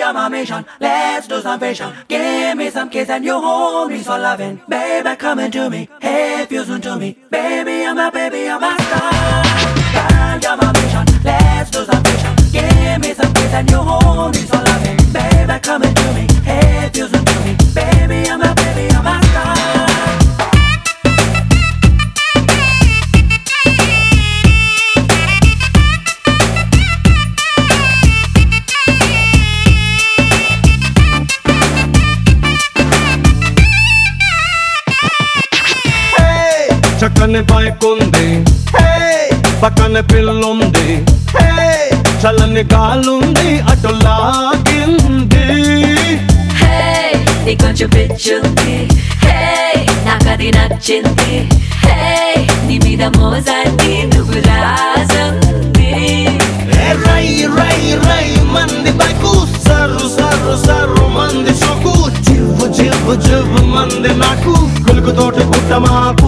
you're my mission. Let's do some fashion. Give me some kiss and you hold me so loving. Baby, come into me. Hey, fusion to me. Baby, I'm a baby, I'm a star. Girl, you're my mission. Let's do some fashion. Give me some kiss and you hold me so loving. Baby, come into me. Hey, fusion to me. Baby, I'm a baby, I'm a star. Hey, చక్కని bike ఉంది Hey, పక్కన పిల్లుంది Hey, చల్లని గాలుంది అటు లాగింది హే నీ కొంచెం పిచ్చుంది హే నాకది నచ్చింది హే నీ మీద మోజాన్ని నువ్వు రాజంది ఏ రై రై రై మంది బైకు సర్రు సర్రు సర్రు మంది సొక్కు జివ్వు జివ్వు జివ్వు మంది నాకు కొలుకు తోటి గుట్ట మాకు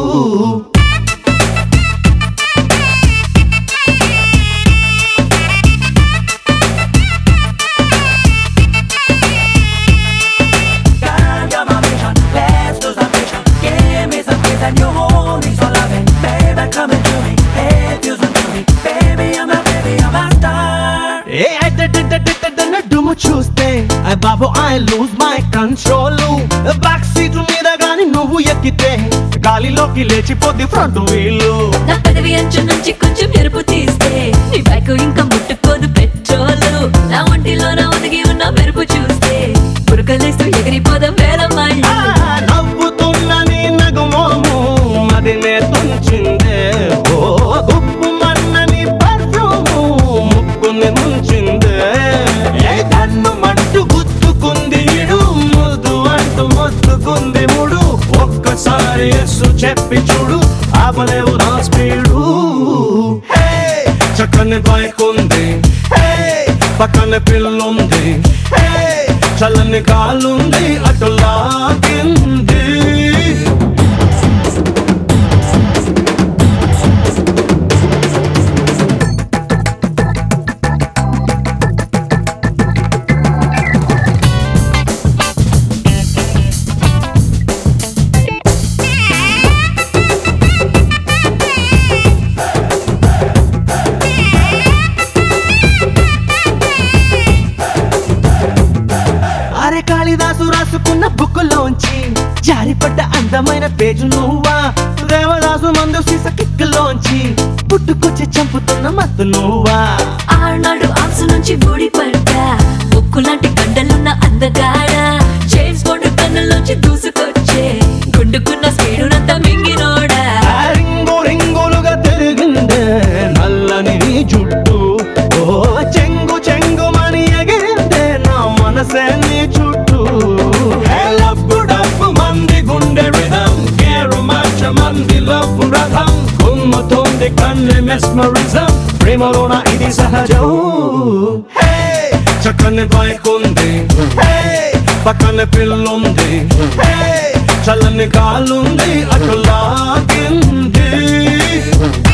Girl, you're my mission. Let's do some fashion. Give me some kiss and you hold me so loving. Baby, come into me. Hey, fusion to me. Baby, I'm a baby, I'm a star. ఏ అడ్డడ్డడ్డడ్డన్న డుము చూస్తే ఐ బాబు I lose my control back seat మీద గాని నువ్వు ఎక్కితే గాలిలోకి లేచిపోద్ది ఫ్రంట్ వీలు నా పదవి అంచు నుంచి కొంచెం ఎరుపు తీస్తే నీ బైక్ ఇంకా ముట్టుకోదు పెట్రోలు నా ఒంటిలో నా ఒదిగి ఉన్న మెరుపు చూస్తే పురకలేస్తూ ఎగిరిపోదాం వేల మైళ్ళు ఆ, నవ్వుతున్న నీ నగుమోము మదినే తుంచిందే ఓ ఉప్పు మన్న నీ పర్ఫ్యూము ముక్కుని ముంచిందే ఏ కన్ను మంటు గుర్తుకుంది ఇడు ముద్దు అంటూ మొత్తుకుంది ముడు ఒక్కసారి ఎస్సు చెప్పి చూడు ఆపలేవు నా స్పీడు హే, చక్కని బైక్ ఉంది హే, పక్కన పిల్లుంది హే, చల్లని కాలుంది అటు లాగింది అరే కాళిదాసు రాసుకున్న బుక్కులోంచి జారిపడ్డ అందమైన పేజు నువ్వా దేవదాసు మందు సీస కిక్కులోంచి పుట్టుకొచ్చి చంపుతున్న మత్తు నువ్వా ఆనాడు ఆంసు నుంచి ఊడిపడ్డా ఉక్కు లాంటి కండలున్న అందగాడ చైన్స్ బోర్డు కన్నులోంచి దూసుకొచ్చే గుండుకున్న స్పీడునంతా మింగినోడా ఆ రింగు రింగులుగా తిరిగిందే నల్లని నీ జుట్టు ఓ చెంగు చెంగు మని ఎగిరిందే నా మనసే నీ చుట్టూ ఏ లబ్బు డబ్బు మంది గుండె రిధం కేరు మార్చ మంది లబ్బు రథం కుమ్ముతుంది కన్ను మెస్మరిజం ప్రేమలోన ఇది సహజం హే చక్కని బైక్ ఉంది హే పక్కన పిల్లుంది హే చల్లని కాలుంది అటు లాగింది